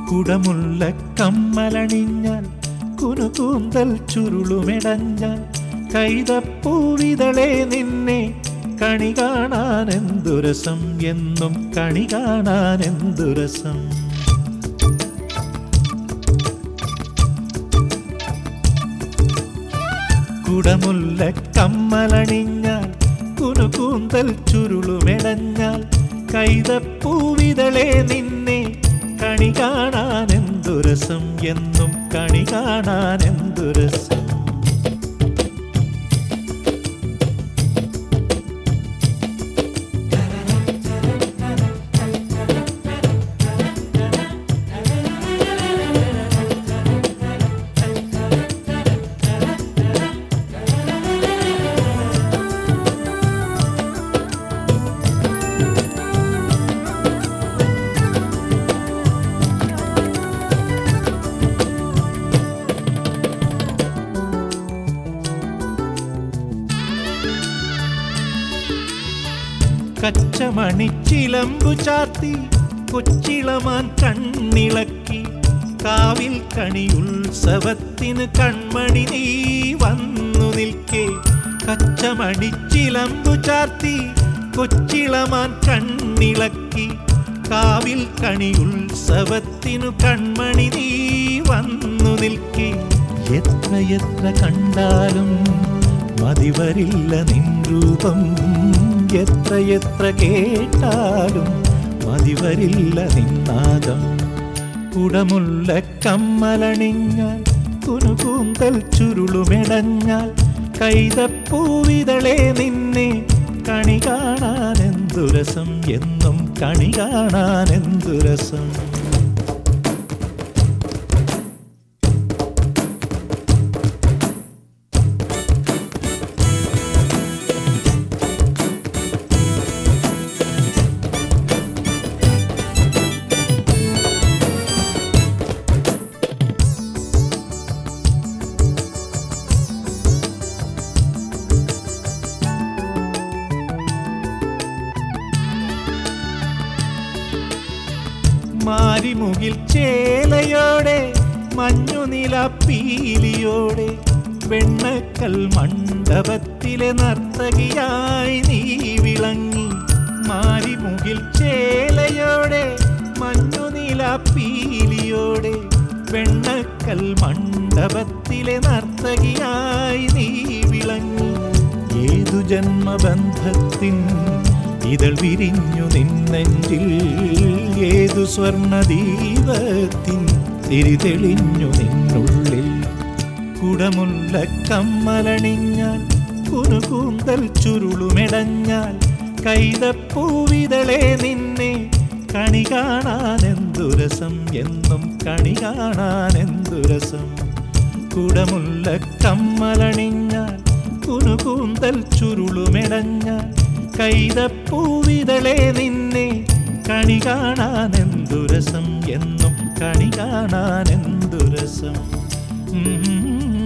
കുടമുള്ള കമ്മലണിഞ്ഞാൽ കുനുകൂന്തൽ ചുരുളുമെടഞ്ഞാൽ കൈതപ്പൂവിതളെ നിന്നെ കണി കാണാൻ എന്തുരസം എന്നും കണി കാണാൻ എന്തുരസം കുടമുല്ല കമ്മലണിഞ്ഞാൽ കുനുകൂന്തൽ ചുരുളുമെടഞ്ഞാൽ കൈതപ്പൂവിതളെ നിന്നെ കണി കാണാൻ എന്തുരസം എന്നും കണി കാണാൻ എന്തുരസം കച്ചമണിച്ചിലമ്പു ചാർത്തി കൊച്ചിളമാൻ കണ്ണിളക്കി കാവിൽ കണിയുത്സവത്തിന് കൺമണി നീ വന്നു നിൽക്കേ കച്ചമണിച്ചിലമ്പു ചാർത്തി കൊച്ചിളമാൻ കണ്ണിളക്കി കാവിൽ കണിയുത്സവത്തിനു കൺമണി നീ വന്നു നിൽക്കേ എത്ര എത്ര കണ്ടാലും മതിവരില്ല നിൻ രൂപം എത്ര എത്ര കേട്ടാലും മതിവരില്ല നിന്നാദം കുടമുള്ള കമ്മലണിഞ്ഞാൽ കുനുകൂന്തൽ ചുരുളുമെടഞ്ഞാൽ കൈതപ്പൂവിതളെ നിന്നെ കണി കാണാൻ എന്തുരസം എന്നും കണി കാണാൻ എന്തുരസം മാരിമുകിൽ ചേലയോടെ മഞ്ഞുനില പീലിയോടെ വെണ്ണക്കൽ മണ്ഡപത്തിലെ നർത്തകിയായി നീ വിളങ്ങി മാരിമുകിൽ ചേലയോടെ മഞ്ഞുനില പീലിയോടെ വെണ്ണക്കൽ മണ്ഡപത്തിലെ നർത്തകിയായി നീ വിളങ്ങി ഏതു ജന്മബന്ധത്തിൻ ഇതൾ വിരിഞ്ഞു നിന്നെഞ്ചിൽ ഏതു സ്വർണദീപത്തിൻ തിരിതെളിഞ്ഞു നിന്നുള്ളിൽ കുടമുള്ള കമ്മലണിഞ്ഞാൽ കുനുകൂന്തൽ ചുരുളുമെടഞ്ഞാൽ കൈതപ്പൂവിതളെ നിന്നെ കണി കാണാൻ എന്തുരസം എന്നും കണി കാണാൻ എന്തുരസം കുടമുള്ള കമ്മലണിഞ്ഞാൽ കുനുകൂന്തൽ ചുരുളുമെടഞ്ഞാൽ കൈതപ്പൂവിതളെ നിന്നെ കണി കാണാൻ എന്തുരസം എന്നും കണി കാണാൻ എന്തുരസം ഉം